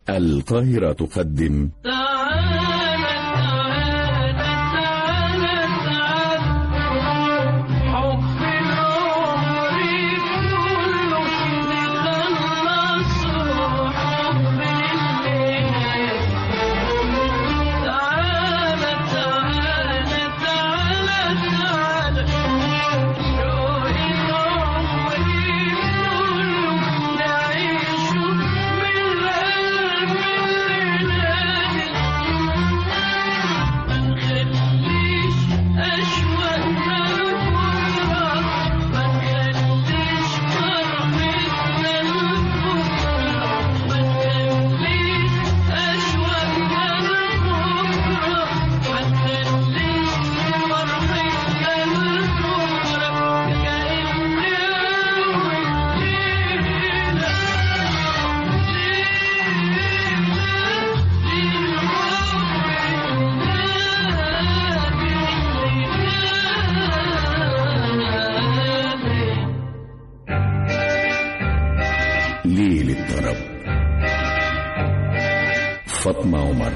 القاهرة تقدم تعالى تعالى تعالى تعالى حب العمر كله نخلصه حب الليل تعالى تعالى تعالى تعالى شوق العمر كله نعيشه من قلب الليل ما نخليش أشواقنا لبكرة ما نخليش فرحتنا لبكرة ما نخليش أشواقنا لبكرة ما نخليش فرحتنا لبكرة كأن أول ليلة ليل الطرب فاطمة عمر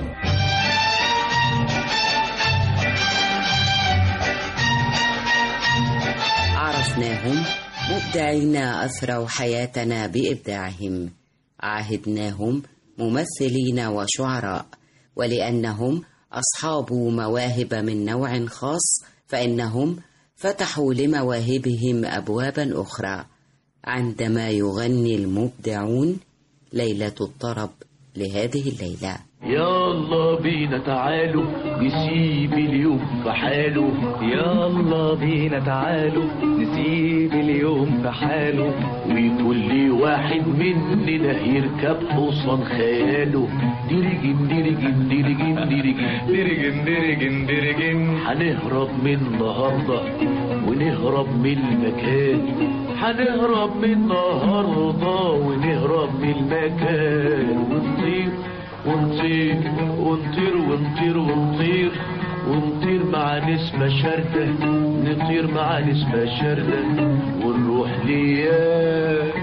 عرفناهم مبدعين أثروا حياتنا بإبداعهم عاهدناهم ممثلين وشعراء ولأنهم أصحاب مواهب من نوع خاص فإنهم فتحوا لمواهبهم أبوابا أخرى عندما يغني المبدعون ليلة الطرب لهذه الليلة يلا بينا تعالوا نسيب اليوم في حاله يلا بينا تعالوا نسيب اليوم في حاله وكل واحد مننا يركب حصان خياله ديرجن ديرجن ديرجن ديرجن درجن درجن درجن هنهرب من النهارده ونهرب من المكان هنهرب من النهارده ونهرب من المكان ونطير ونطير ونطير ونطير ونطير ونطير مع نسمة شاردة نطير مع نسمة شاردة ونروح ليا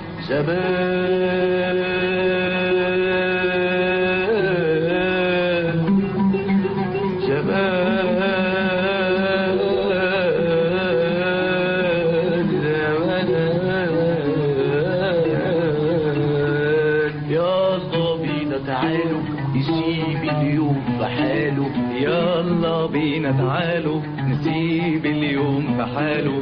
زمان زمان زمان يلا بينا تعالوا نسيب اليوم في حاله يلا بينا تعالوا نسيب اليوم في حاله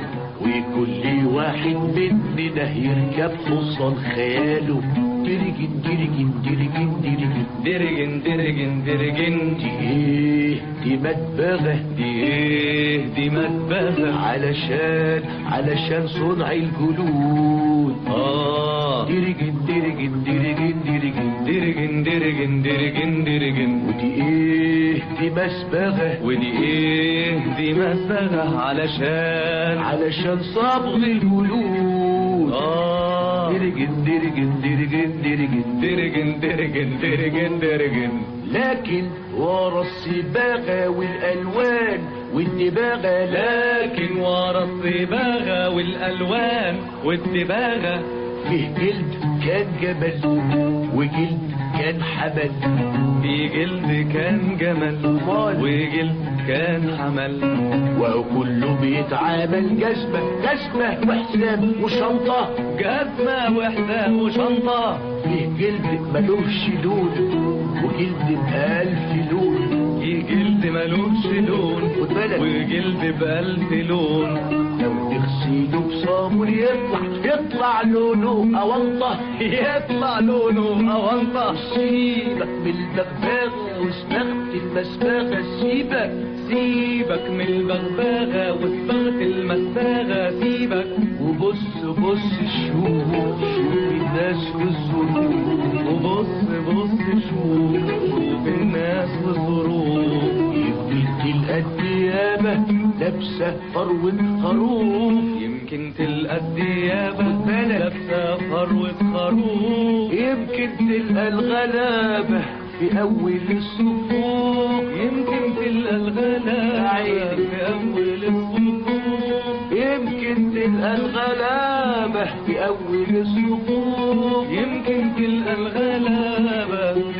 وكل واحد مننا يركب حصان خياله ديرجن ديرجن ديرجن ديرجن درجن درجن درجن دي ايه دي مدبغة دي ايه دي مدبغة علشان علشان صنع الجلود اه ديرجن ديرجن ديرجن ديرجن درجن درجن درجن درجن ودي ايه دي مسبغة ودي ايه دي مدبغة علشان علشان صبغ الجلود اه ديرجن ديرجن ديرجن ديرجن درجن درجن درجن درجن لكن ورا الصباغة والألوان والدباغة لكن لكن ورا الصباغة والألوان والدباغة فيه جلد كان جبل وجلد كان حبل في جلد كان جمل أمال. وجلد كان حمل وهو كله بيتعامل جزمة جزمة وحساب وشنطة جزمة وحدة وشنطة فيه جلد ملوش لون وجلد بألف لون في جلد ملوش لون خد بالك. وجلد بألف لون لو تغسله بصابون يطلع يطلع لونه أونطة يطلع لونه أونطة سيبك من البغباغ واستخدم المسباغة سيبك سيبك من البغباغة وصبغة المسباغة سيبك وبص بص شوف شوف الناس في الظروف وبص بص شوف شوف الناس والظروف يمكن تلقى الديابة لابسة فروة خروف يمكن تلقى الديابة خد بالك. لابسة فروة خروف يمكن تلقى الغلابة في أول الصفوف يمكن تلقى الغلابة عيني. في أول الصفوف يمكن تلقى الغلابة في أول الصفوف يمكن تلقى الغلابة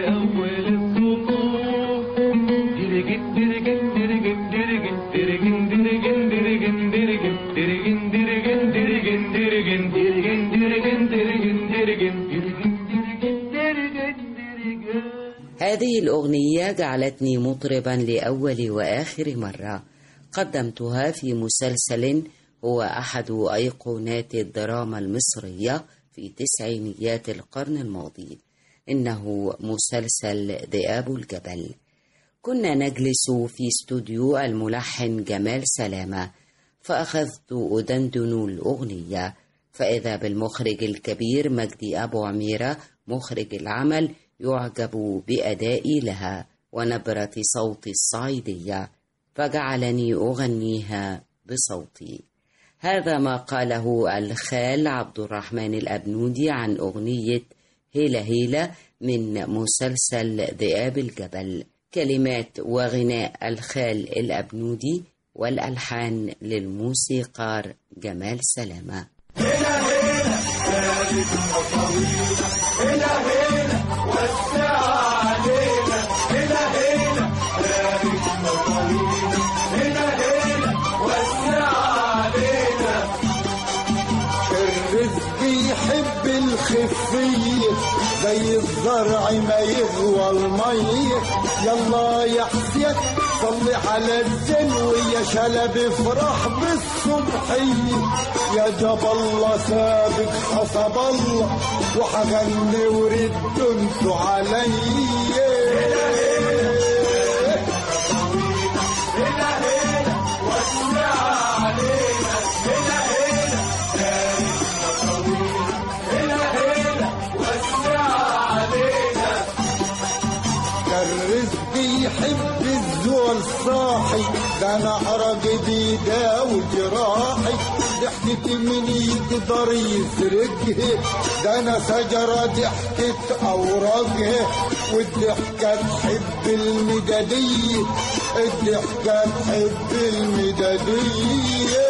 هذه الأغنية جعلتني مطربا لأول وآخر مرة قدمتها في مسلسل هو أحد أيقونات الدراما المصرية في تسعينيات القرن الماضي إنه مسلسل ذئاب الجبل كنا نجلس في استوديو الملحن جمال سلامة فأخذت أدندن الأغنية فإذا بالمخرج الكبير مجدي أبو عميرة مخرج العمل يعجب بأدائي لها ونبرة صوتي الصعيدية فجعلني أغنيها بصوتي هذا ما قاله الخال عبد الرحمن الأبنودي عن أغنية هيلا هيلا من مسلسل ذئاب الجبل كلمات وغناء الخال الأبنودي والألحان للموسيقار جمال سلامة الرزق يحب الخفية زي الزرع ما يهوى المية يلا يا حسين صلي على الزين ويا شلب افرح بالصبحية يا جاب الله سابق حسب الله وحغني وردوا انتوا عليا الرزق يحب الزول صاحي ده نهر جديدة وجراحي ضحكة من يقدر يسرقها ده انا شجرة ضحكة اوراقها والضحكة تحب المدادية الضحكة تحب المدادية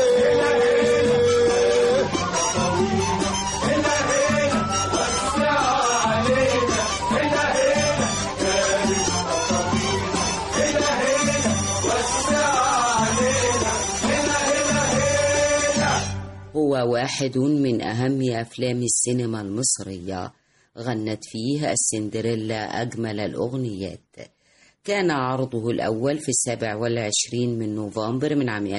هو واحد من أهم أفلام السينما المصرية غنت فيه السندريلا أجمل الأغنيات كان عرضه الأول في السابع والعشرين من نوفمبر من عام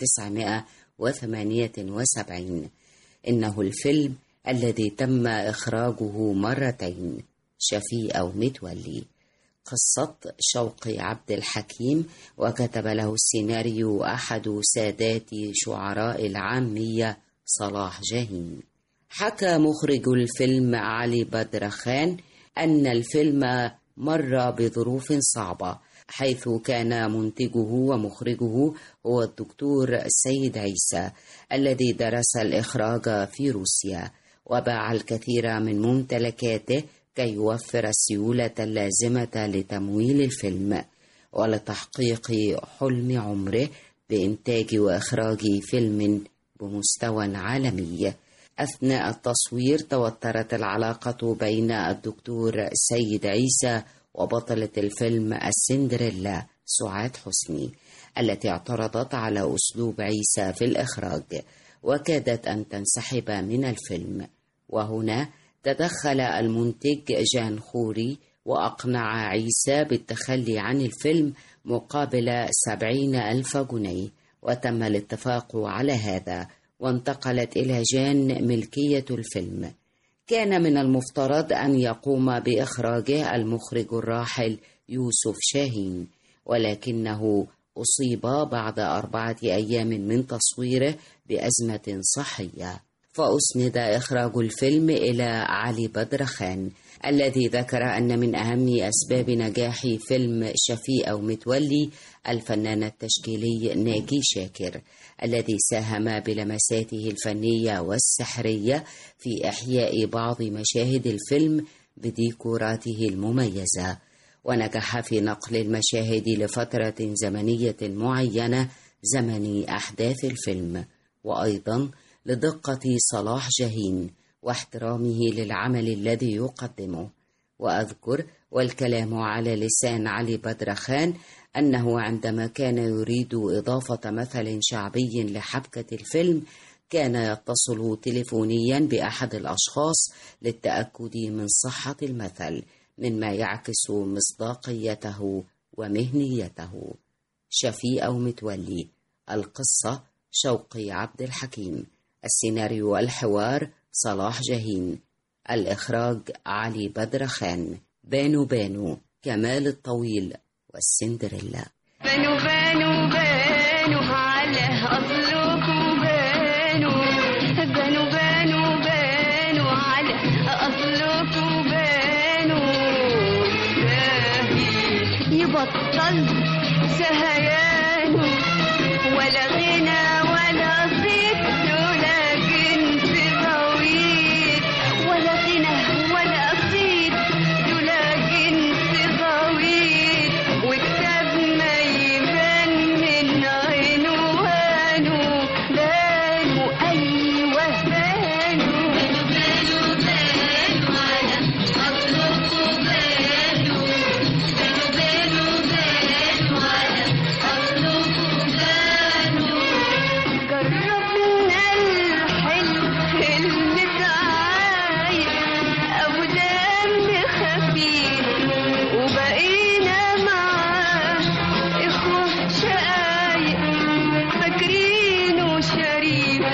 1978 إنه الفيلم الذي تم إخراجه مرتين شفيقة ومتولي قصة شوقي عبد الحكيم وكتب له السيناريو أحد سادات شعراء العامية صلاح جاهين حكى مخرج الفيلم علي بدر خان أن الفيلم مر بظروف صعبة حيث كان منتجه ومخرجه هو الدكتور سيد عيسى الذي درس الإخراج في روسيا وباع الكثير من ممتلكاته كي يوفر السيولة اللازمة لتمويل الفيلم ولتحقيق حلم عمره بإنتاج وإخراج فيلم بمستوى عالمي أثناء التصوير توترت العلاقة بين الدكتور سيد عيسى وبطلة الفيلم السندريلا سعاد حسني التي اعترضت على أسلوب عيسى في الإخراج وكادت أن تنسحب من الفيلم وهنا تدخل المنتج جان خوري وأقنع عيسى بالتخلي عن الفيلم مقابل سبعين ألف جنيه وتم الاتفاق على هذا وانتقلت إلى جان ملكية الفيلم كان من المفترض أن يقوم بإخراجه المخرج الراحل يوسف شاهين ولكنه أصيب بعد أربعة أيام من تصويره بأزمة صحية فأسند إخراج الفيلم إلى علي بدر خان الذي ذكر أن من أهم أسباب نجاح فيلم شفيقة ومتولي الفنان التشكيلي ناجي شاكر الذي ساهم بلمساته الفنية والسحرية في إحياء بعض مشاهد الفيلم بديكوراته المميزة ونجح في نقل المشاهد لفترة زمنية معينة زمن أحداث الفيلم وأيضا لدقة صلاح جاهين واحترامه للعمل الذي يقدمه وأذكر والكلام على لسان علي بدر خان أنه عندما كان يريد إضافة مثل شعبي لحبكة الفيلم كان يتصل تليفونيا بأحد الأشخاص للتأكد من صحة المثل مما يعكس مصداقيته ومهنيته شفيقة ومتولي القصة شوقي عبد الحكيم السيناريو والحوار صلاح جاهين الإخراج علي بدر خان بانو بانو كمال الطويل والسندريلا بانوا بانوا بانوا على أصلكم بانوا بانوا بانوا بانوا على أصلكم بانوا باهي يبطل سهيانه ولا غنى ولا صيت ولا جنس غويط ولا غنى ولا صيت ولا جنس غويط وكتاب ما يبان من عنوانه بانوا أيوه بانوا بانوا بانوا على أصلكم بانوا بانوا بانوا على أصلكم بانوا جربنا الحلو المتعايق أبو دم خفيف وبقينا معاه إخوة شقايق فاكرينه شريف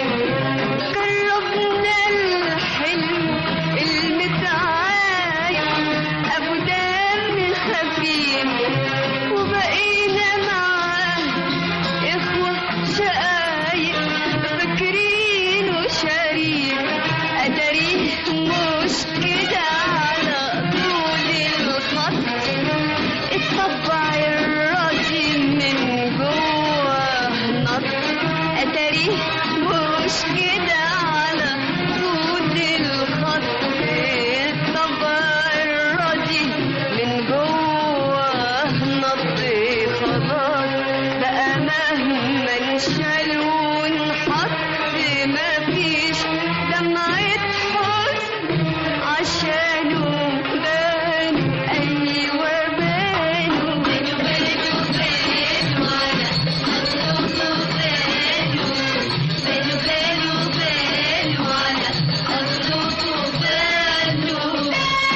جربنا الحلو المتعايق أبو دم خفيف وبقينا معاه إخوة شقايق فاكرين وشريف أدريه مش كده على طول الخط الطبع الراضي من جوه نط أدريه مش كده على طول الخط الطبع الراضي من جوه نط خلاص بقى مهما انشال ونحط مفيش دمعة حزن عشانه بانوا أيوة بانوا بانوا بانوا بانوا على أصلهم بانوا بانوا بانوا بانوا على أصلهم بانوا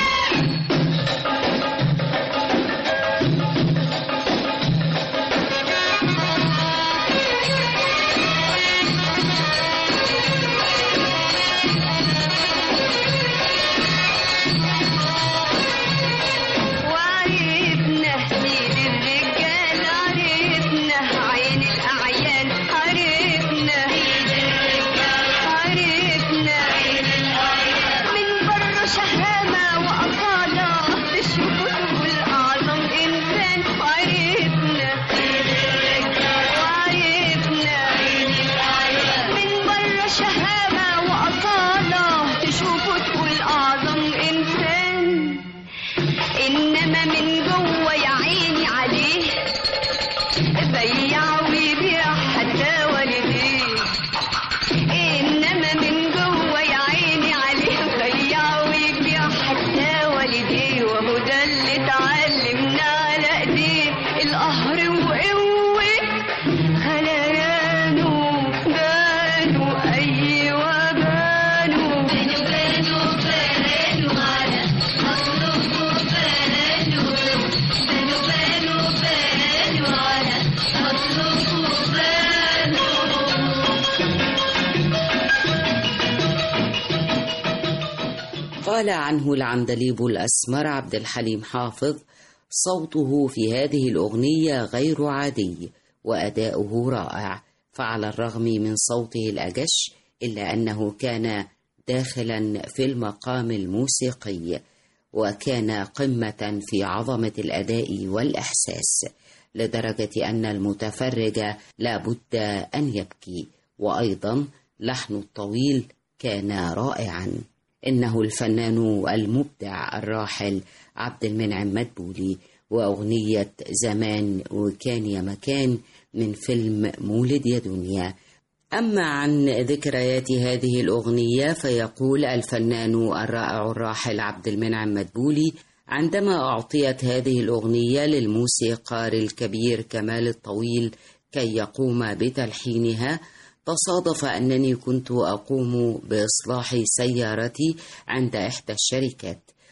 وعرفنا سيد الرجال عرفنا عين الأعيان عرفنا عرفنا من بره شهامة وأصالة تشوفوا تقول أعظم إنسان وعرفنا وعرفنا من بره شهامة وأصالة تشوفوا تقول أعظم إنسان انما من جوه يا عيني عليه بيع ويبيع حتى والديه انما من جوه يا عيني عليه بيع ويبيع حتى والديه وهو ده اللي اتعلمنا على ايديه القهر وقوه خليانه بانوا ايوه بانوا بانوا بانوا بانوا على أصلكم بانوا بانوا بانوا بانوا على أصلكم بانوا قال عنه العندليب الأسمر عبد الحليم حافظ صوته في هذه الأغنية غير عادي وأداؤه رائع فعلى الرغم من صوته الأجش إلا أنه كان داخلا في المقام الموسيقي وكان قمة في عظمة الأداء والإحساس لدرجة أن المتفرج لا بد أن يبكي وأيضا لحن الطويل كان رائعا إنه الفنان المبدع الراحل عبد المنعم مدبولي وأغنية زمان وكان يا مكان من فيلم مولد يا دنيا أما عن ذكريات هذه الأغنية فيقول الفنان الرائع الراحل عبد المنعم مدبولي عندما أعطيت هذه الأغنية للموسيقار الكبير كمال الطويل كي يقوم بتلحينها تصادف أنني كنت أقوم بإصلاح سيارتي عند إحدى الشركات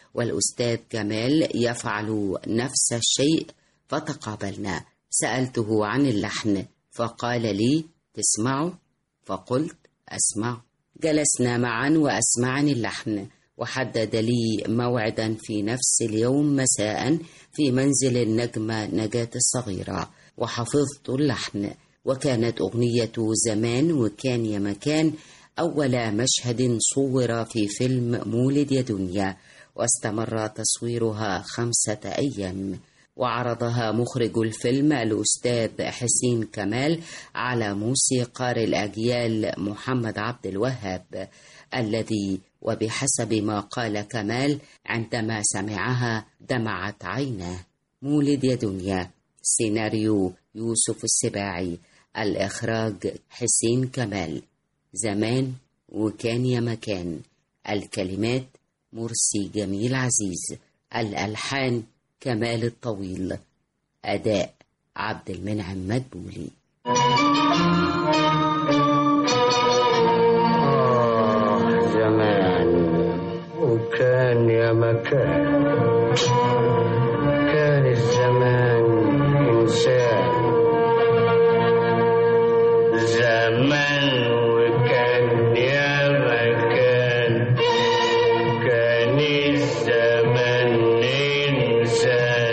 والأستاذ كمال يفعل نفس الشيء فتقابلنا سألته عن اللحن فقال لي تسمعه فقلت أسمع جلسنا معا وأسمعني اللحن وحدد لي موعدا في نفس اليوم مساء في منزل النجمة نجاة الصغيرة وحفظت اللحن وكانت أغنية زمان وكان يا مكان أول مشهد صور في فيلم مولد يا دنيا واستمر تصويرها خمسة أيام وعرضها مخرج الفيلم الأستاذ حسين كمال على موسيقار الأجيال محمد عبد الوهاب الذي وبحسب ما قال كمال عندما سمعها دمعت عيناه مولد يا دنيا سيناريو يوسف السباعي الإخراج حسين كمال زمان وكان يا مكان الكلمات مرسي جميل عزيز الألحان كمال الطويل أداء عبد المنعم مدبولي آه زمان وكان يا مكان كان الزمان إنسان زمان وكان يا مكان كان الزمان إنسان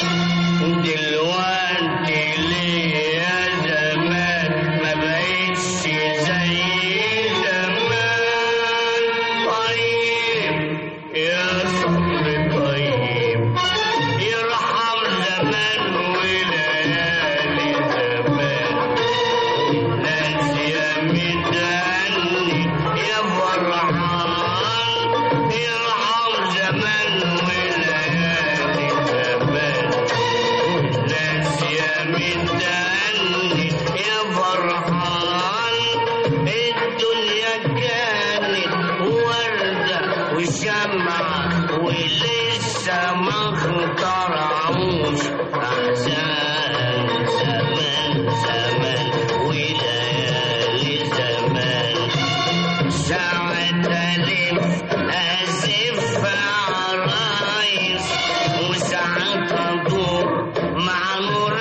دلوقتي ليه يا زمان ما بقتش زي زمان طيب يا صبر طيب يرحم زمان وليالي زمان ناس يا مداني يا فرحان يرحم زمان وليالي زمان ناس يا مداني يا فرحان الدنيا كانت وردة وشمعة ولسه ما اخترعوش أحزان زمان زمان وليالي زمان ساعة ألف أسف عرايس وساعة أدور مع نور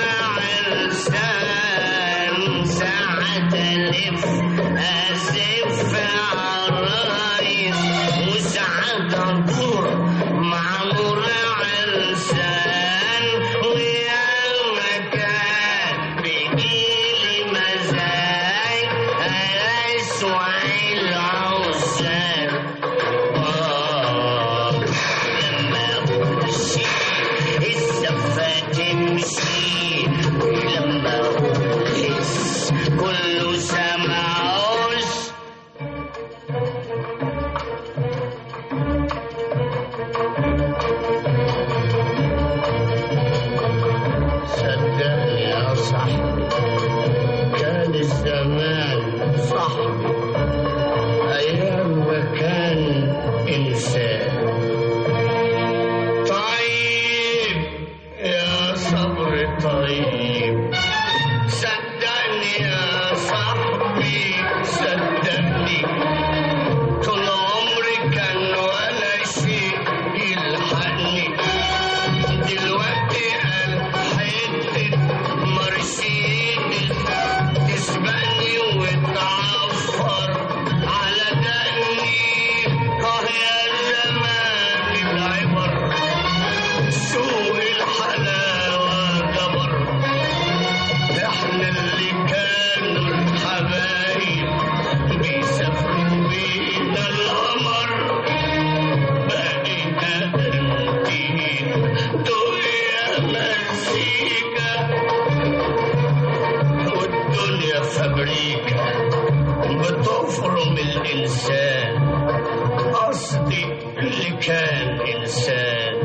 عرسان ساعة ألف أسف عرايس وساعة أدور مع نور عرسان ويا مكان بيجيلي مزاج أسوع العوزان آه لما أمشي السفة تمشي ولما أحس كله سمعوش صدقني يا صاحبي كان الزمان صاحبي أيام ما كان إنسان طيب يا صبر طيب صدقني يا صاحبي صدقني طول عمري كان ولا شيء يلحقني دلوقتي قال حتة مرسيدس تسبقني وتعفر على دقني اه يا زمان العبر سوق الحلاوة جبر احنا اللي كانوا الحبايب بيسافروا بينا القمر بقينا قلبي دنيا مزيكا والدنيا فابريكا بتفرم الإنسان قصدي اللي كان إنسان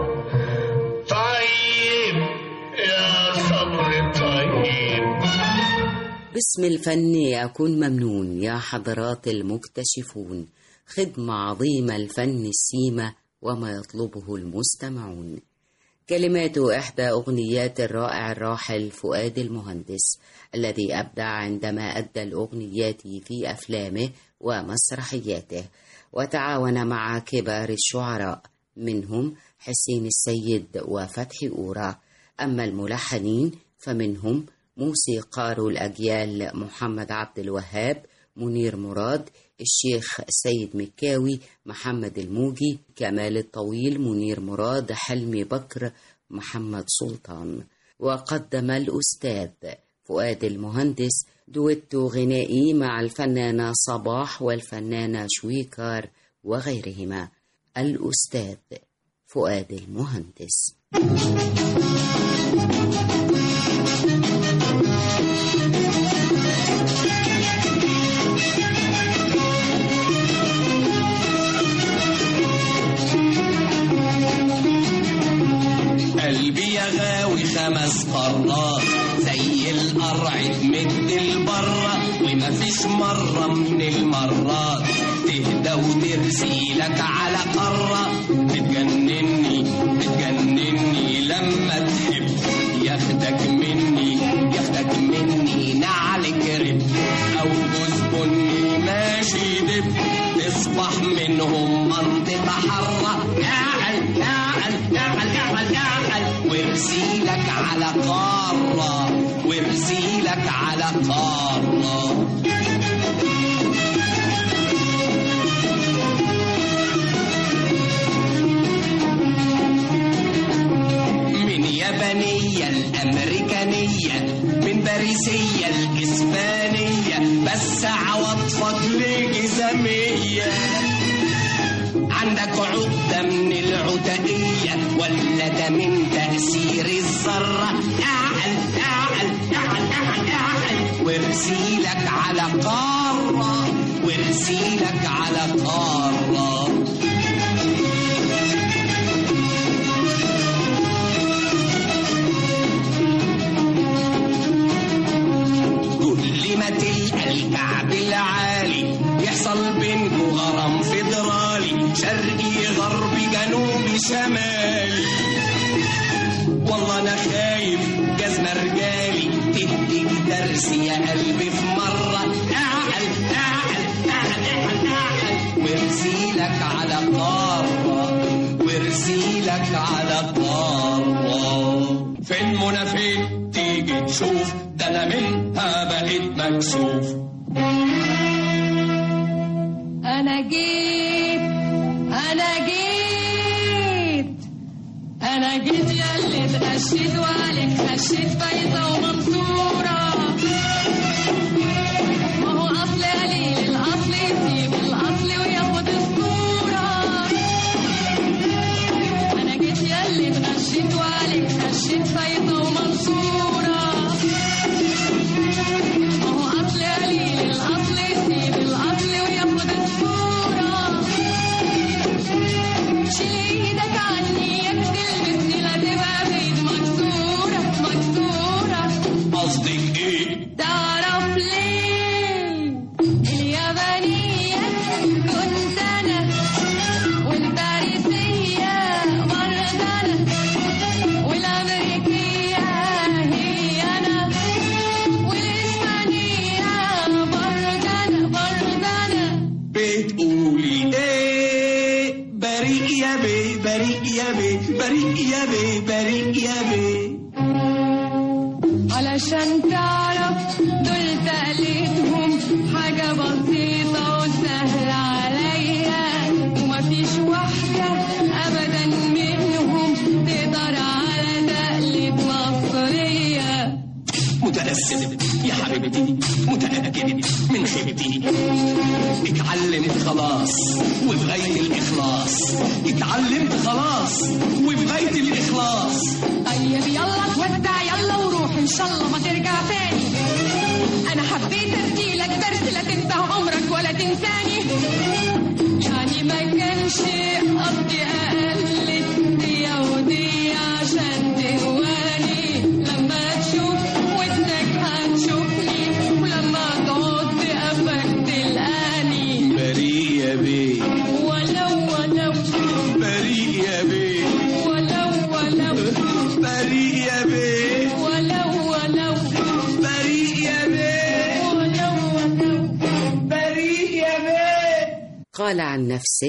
طيب يا صبر طيب باسم الفن يكون ممنون يا حضرات المكتشفون خدمة عظيمة الفن السيمة وما يطلبه المستمعون كلمات إحدى أغنيات الرائع الراحل فؤاد المهندس الذي أبدع عندما أدى الأغنيات في أفلامه ومسرحياته وتعاون مع كبار الشعراء منهم حسين السيد وفتحي أورا أما الملحنين فمنهم موسيقار الأجيال محمد عبد الوهاب منير مراد الشيخ سيد مكاوي محمد الموجي كمال الطويل منير مراد حلمي بكر محمد سلطان وقدم الأستاذ فؤاد المهندس دويتو غنائي مع الفنانة صباح والفنانة شويكار وغيرهما الأستاذ فؤاد المهندس قلبي يا غاوي خمس قارات زي القرع تمد البرة ومفيش مرة من المرات تهدى وترسي لك على قارة بتجنني بتجنني لما تحب ياخدك مني ياخدك مني نعل كرب او جوز بني ماشي دب تصبح منهم منطقة حرة اعل اعل اعل اعل اعل وارسيلك على قارة وارسيلك على قارة من يابانية الأمريكانية من باريسية الإسبانية بس عواطفك لجزامية عندك عقدة من العتقية ولا ده من تأثير الذرة أعل أعل أعل أعل أعل وارسيلك على قارة وارسيلك على قارة كل ما تلقى الكعب العالي يحصل بينكو غرام فيدرالي شرقي غربي جنوبي شمالي والله انا خايف جزمة رجالي تديك درس يا قلبي في مرة اعقل اعقل اعقل اعقل اعقل وارسيلك على قارة وارسيلك على قارة فين منى فين تيجي تشوف ده انا منها بقيت مكسوف أنا جيت أنا جيت أنا جيت يا اللي اتغشيت وعليك خشيت فايزة ومنصورة ما هو أصل قليل الأصل يسيب الأصل وياخد الصورة أنا جيت يا اللي اتغشيت وعليك خشيت فايزة ومنصورة ما هو أصل قليل الأصل يسيب الأصل وياخد الصورة شيل إيدك عني يا تلمسني لا تبقى بإيد مكسورة مكسورة قصدك ايه تعرف ليه اليابانية كنت أنا والباريسية برضه أنا والأمريكية هي أنا والإسبانية برضه أنا برضه أنا بتقولي ايه بريء يا بيه بريء يا بيه بريء يا بيه بريء يا بيه علشان تعرف دول تقليدهم حاجة بسيطة وسهلة عليا ومفيش واحدة أبدا منهم تقدر على تقليد مصرية متأسف يا حبيبتي متأكد من خيبتي اتعلمت خلاص وبغاية الإخلاص اتعلمت خلاص وبغاية الإخلاص طيب يلا تودع يلا وروح إن شاء الله ما ترجع تاني أنا حبيت أديلك درس لا تنسى عمرك ولا تنساني يعني ما كانش قصدي أقلد دي ودي عشان تهواني لما تشوف ودنك هتشوفني ولما تقعد بقفك تلقاني بريء يا بيه ولو ولو بريء يا بيه ولو ولو بريء يا بيه ولو ولو بريء يا بيه ولو ولو بريء يا بيه قال عن نفسه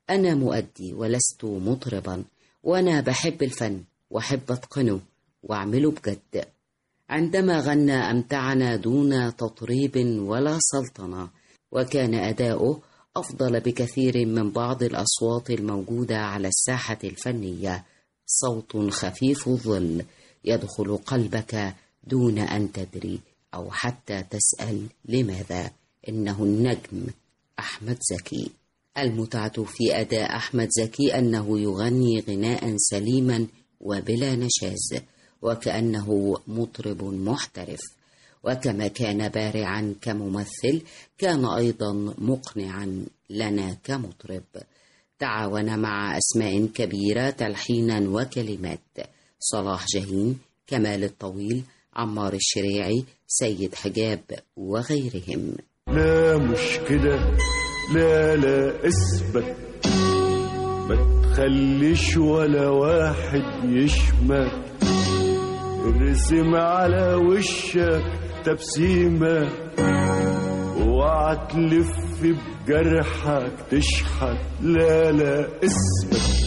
أنا مؤدي ولست مطربا وأنا بحب الفن وأحب أتقنه وأعمله بجد عندما غنى أمتعنا دون تطريب ولا سلطنة وكان أداؤه أفضل بكثير من بعض الأصوات الموجودة على الساحة الفنية صوت خفيف الظل يدخل قلبك دون أن تدري أو حتى تسأل لماذا إنه النجم أحمد زكي المتعة في أداء أحمد زكي أنه يغني غناء سليما وبلا نشاز وكأنه مطرب محترف وكما كان بارعا كممثل كان أيضا مقنعا لنا كمطرب تعاون مع أسماء كبيرة تلحينا وكلمات صلاح جاهين كمال الطويل عمار الشريعي سيد حجاب وغيرهم لا مش كده لا لا اثبت ما تخليش ولا واحد يشمت ارسم على وشك تبسيمة اوعى تلف بجرحك تشحت لا لا اثبت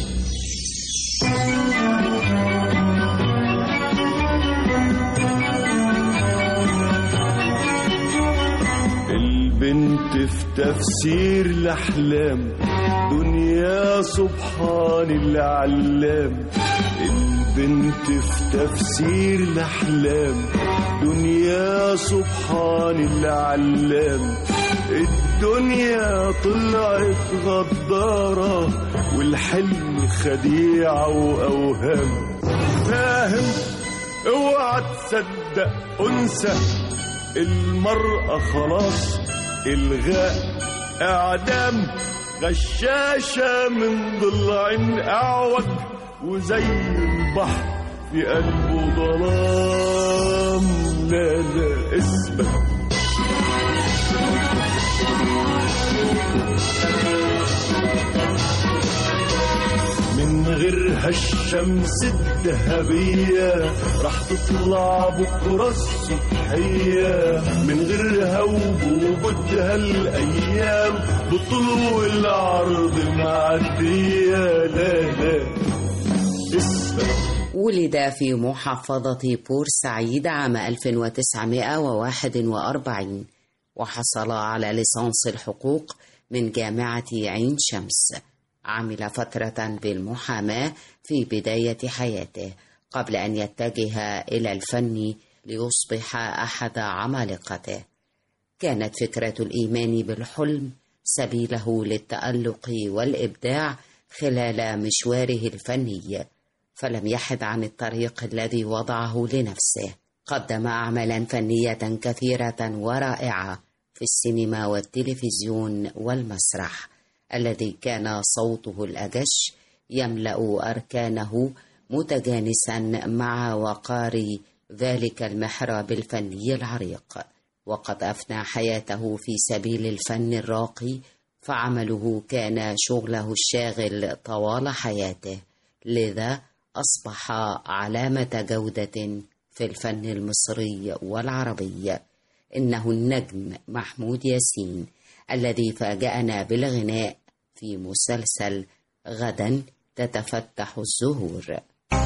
البنت في تفسير الأحلام دنيا سبحان العلام البنت في تفسير الأحلام دنيا سبحان العلام الدنيا طلعت غدارة والحلم خديعة وأوهام فاهم اوعى تصدق أنثى المرأة خلاص إلغاء إعدام غشاشة من ضلع أعوج وزي البحر في قلبه ظلام لا لا اثبت من غيرها الشمس الذهبية راح تطلع بكرة الصبحية من غيرها وبوجودها الأيام بطول العرض معدية لا لا اسمع ولد في محافظة بورسعيد عام 1941 وحصل على ليسانس الحقوق من جامعة عين شمس عمل فترة بالمحاماة في بداية حياته قبل أن يتجه إلى الفن ليصبح أحد عمالقته كانت فكرة الإيمان بالحلم سبيله للتألق والإبداع خلال مشواره الفني فلم يحد عن الطريق الذي وضعه لنفسه قدم أعمالا فنية كثيرة ورائعة في السينما والتلفزيون والمسرح الذي كان صوته الأجش يملأ أركانه متجانسا مع وقار ذلك المحراب الفني العريق وقد أفنى حياته في سبيل الفن الراقي فعمله كان شغله الشاغل طوال حياته لذا أصبح علامة جودة في الفن المصري والعربي إنه النجم محمود ياسين الذي فاجأنا بالغناء في مسلسل غدا تتفتح الزهور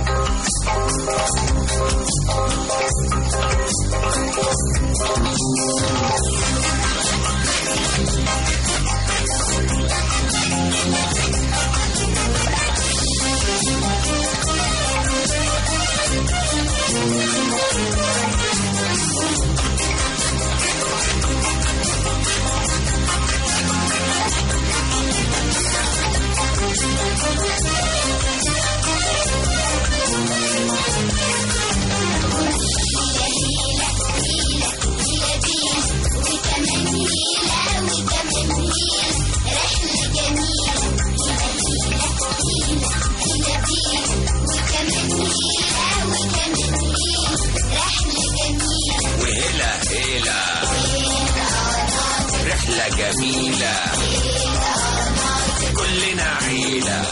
وهلا هلا رحلة جميلة كلنا عيلة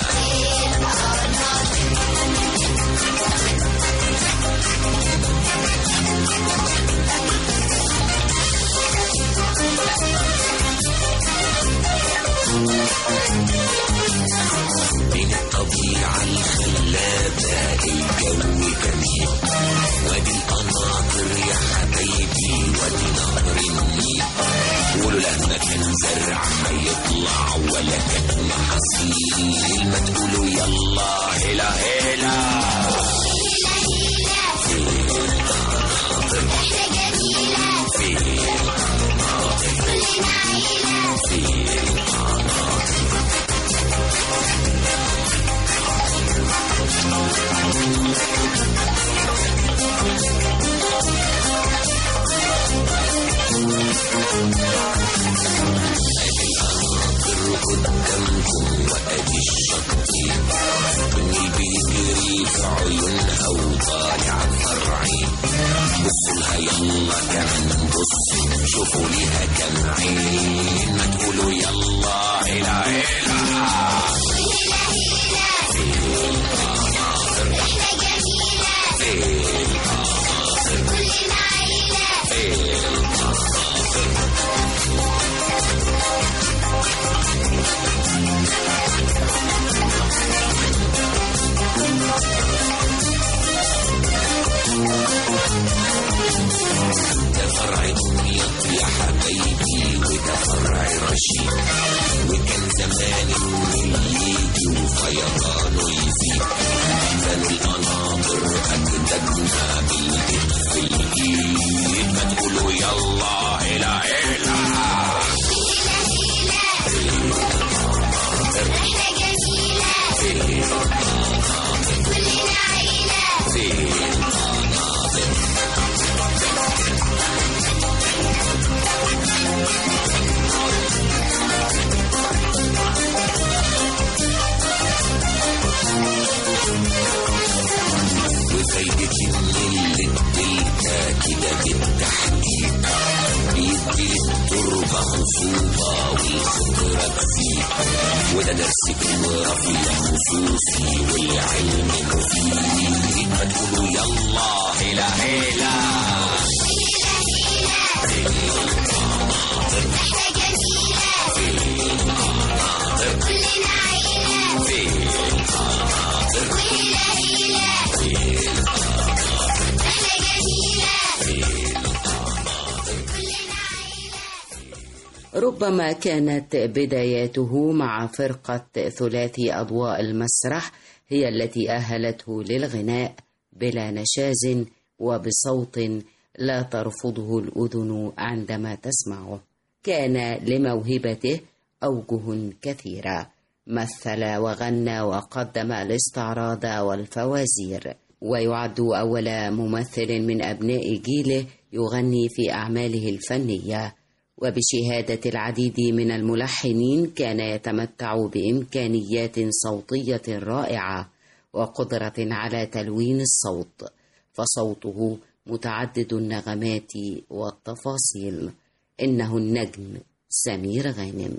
والجو جميل وادي القناطر يا حبايبي وادي نهر النيل قولوا لما كان زرع ما يطلع ولا كان محاصيل ما تقولوا يلا هلا هلا قدامكم وادي الشطين النيل بيجري في عيونها وطالع فرعين بصوا لها يلا كمان بصوا شوفوا ليها كم عين ما تقولوا يلا هلا هلا ده فرع دمياط يا حبايبي وده فرع رشيد وكان زمان النيل يجي وفيضانه يزيد كانوا القناطر أجدادنا بالإيد في الإيد ما تقولوا يلا هلا هلا وفايدة النيل الدلتا كده بالتحديد بيدي للتربة خصوبة والخضرة تزيد وده درس جغرافيا خصوصي والعلم مفيد ما تقولوا يلا هلا هلا ربما كانت بداياته مع فرقة ثلاثي أضواء المسرح هي التي أهلته للغناء بلا نشاز وبصوت لا ترفضه الأذن عندما تسمعه كان لموهبته أوجه كثيرة مثل وغنى وقدم الاستعراض والفوازير ويعد أول ممثل من أبناء جيله يغني في أعماله الفنية وبشهادة العديد من الملحنين كان يتمتع بإمكانيات صوتية رائعة وقدرة على تلوين الصوت فصوته متعدد النغمات والتفاصيل إنه النجم سمير غانم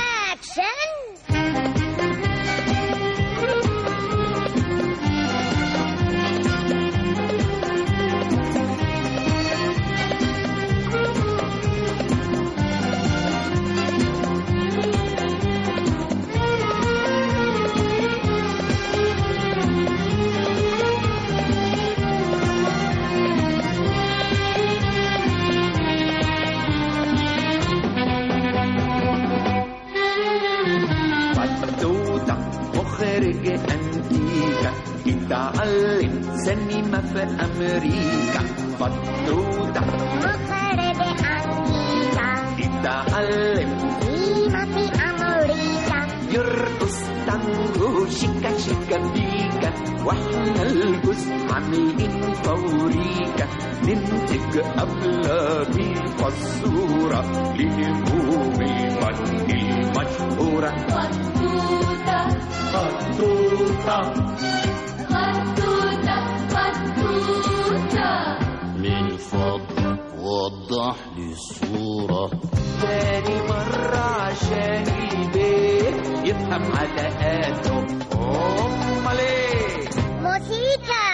فتوتة مخرج أنتيكا اتعلم سينما في أمريكا فتوتة مخرج أنتيكا اتعلم سيما في أمريكا يرقص تانجو شيكا شيكا بيكا واحنا الجزء عاملين فوريكا ننتج أفلام فالصورة لنجوم الفن المشهورة فتوتة فتوتة فتوتة فتوتة من فضلك وضح لي الصورة تاني مرة عشان البيت يفهم علاقاته أمال إيه موسيقى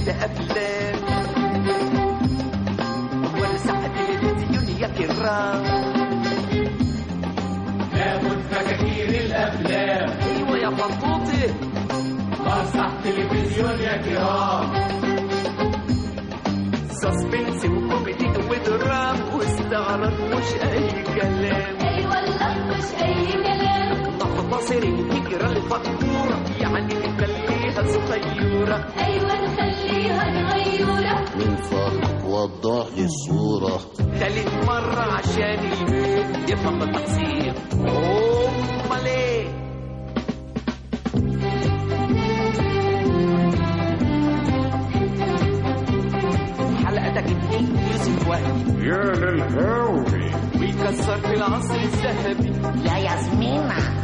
الأفلام ولسع تلفزيون يا كرام لابد فكاكير الافلام ايوه يا فطوطي مسرح تلفزيون يا كرام سسبنس وكوميدي ودرام واستعراض مش اي كلام اي والله مش اي كلام تختصر الفكرة الفطورة يعني نخليها صغيرة ايوه نخليها غيورة من فضلك وضح لي الصورة تالت مرة عشان البيت يفهم التحصيل امال ايه حلقتك اتنين يوسف وهبي يا للهاوي ويكسر في العصر الذهبي يا ياسمينة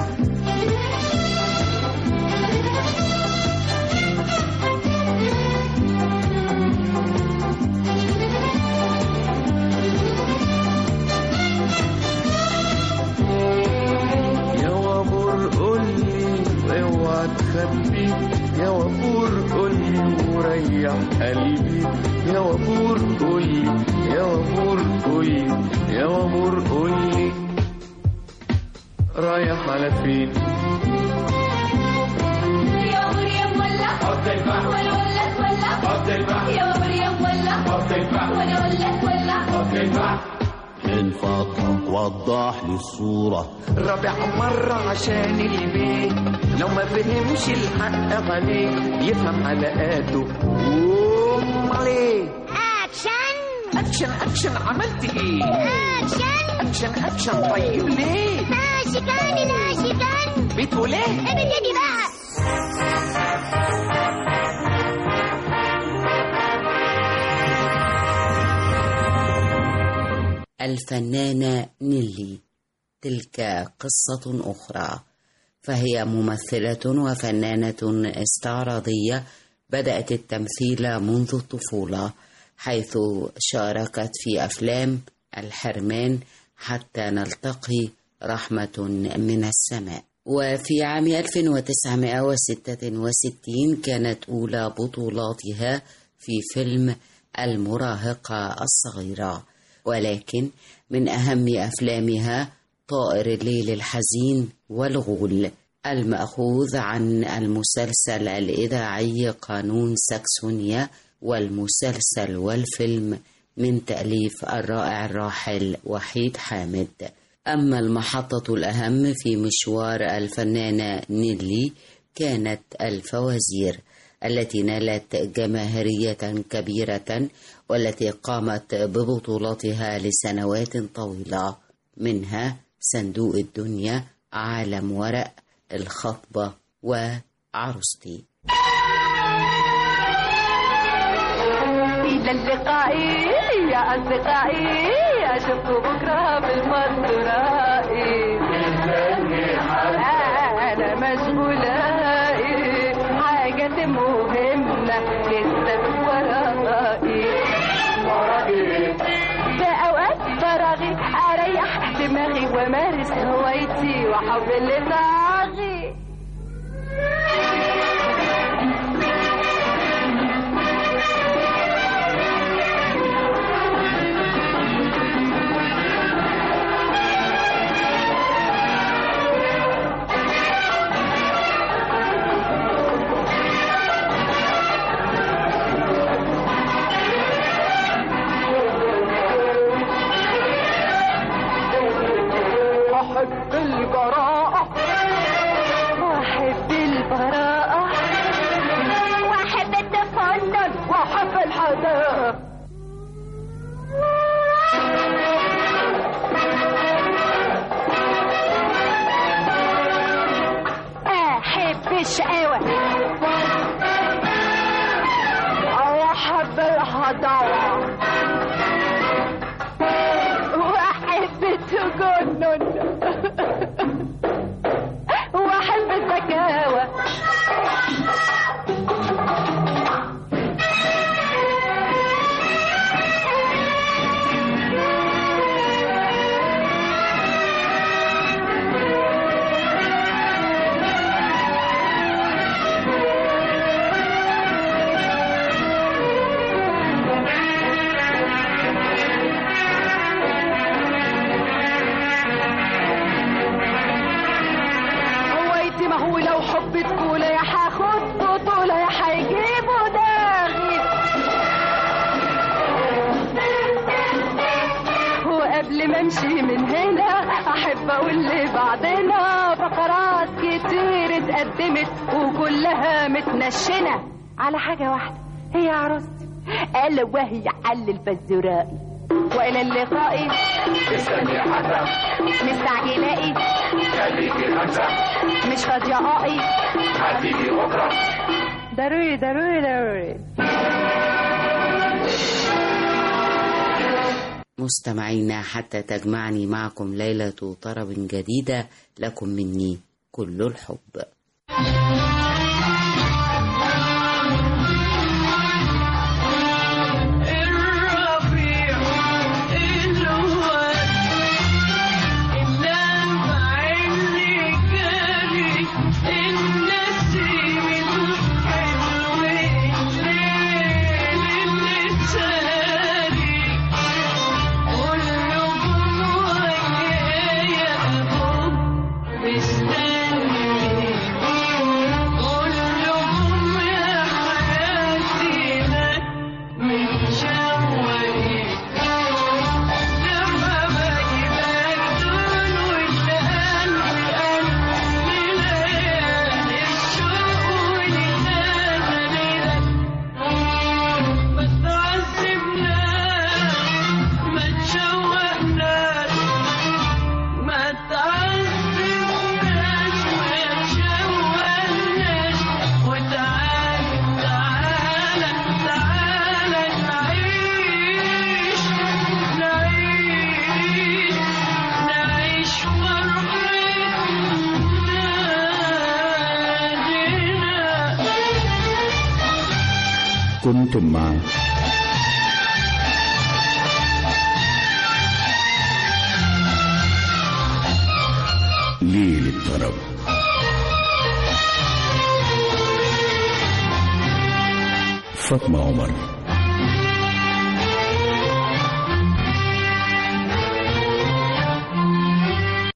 يا وابور قولي اوعى تخبي يا وابور قولي وريح قلبي يا وابور قولي يا وابور قولي يا وابور قولي رايح على فين يا مريم ولا حط الفحم وانا اقول لك ولا حط الفحم يا مريم ولا حط الفحم وانا اقول لك ولا حط الفحم من فضلك وضح لي الصورة رابع مرة عشان البيت لو ما فهمش الحق عليه يفهم حلقاته امال ايه اكشن اكشن اكشن عملت ايه اكشن اكشن اكشن طيب ليه ناشكان ناشكان بتقول ايه ابتدي بقى الفنانة نيلي تلك قصة أخرى فهي ممثلة وفنانة استعراضية بدأت التمثيل منذ الطفولة حيث شاركت في أفلام الحرمان حتى نلتقي رحمة من السماء وفي عام 1966 كانت أولى بطولاتها في فيلم المراهقة الصغيرة ولكن من أهم أفلامها طائر الليل الحزين والغول المأخوذ عن المسلسل الإذاعي قانون ساكسونيا والمسلسل والفيلم من تأليف الرائع الراحل وحيد حامد أما المحطة الأهم في مشوار الفنانة نيلي كانت الفوازير التي نالت جماهيرية كبيرة والتي قامت ببطولاتها لسنوات طويلة منها صندوق الدنيا عالم ورق الخطبة وعروستي إلى اللقاء يا أصدقائي أشوفكم بكرة في المسرائي أنا مشغولة حاجة مهمة لسه ورائي في أوقات فراغي أريح دماغي وأمارس هوايتي وأحب اللي طاغي أحب البراءة وأحب البراءة واحب التفنن وأحب الحداثة أحب الشقاوة وأحب الهضاوة وأحب التجنن وأحب الذكاوة وحب طفولة يا هاخد بطولة يا هيجيبوا داغي وقبل ما امشي من هنا احب اقول لبعضنا فقرات كتير اتقدمت وكلها متنشنه على حاجه واحده هي عروستي الا وهي حل البزرائي والى اللقاء استني حتى مستعجلائي خليكي خمسة مش فاضيائي هتيجي بكرة ضروري ضروري ضروري مستمعينا حتى تجمعني معكم ليلة طرب جديدة لكم مني كل الحب الربيع الواد اللمع اللي جاري النسيم الحلو الليل اللي ساري كلهم ويايا أهو مستني كلهم يا حياتي لك متشوقين لما بجيبك دول والقلب قلب ليالي الشوق ولنادى ما تعذبناش ما تشوقناش ما تعذبناش ما تشوقناش وتعالى تعالى تعالى نعيش نعيش نعيش فرحتنا كنتم مع ليل الطرب فاطمة عمر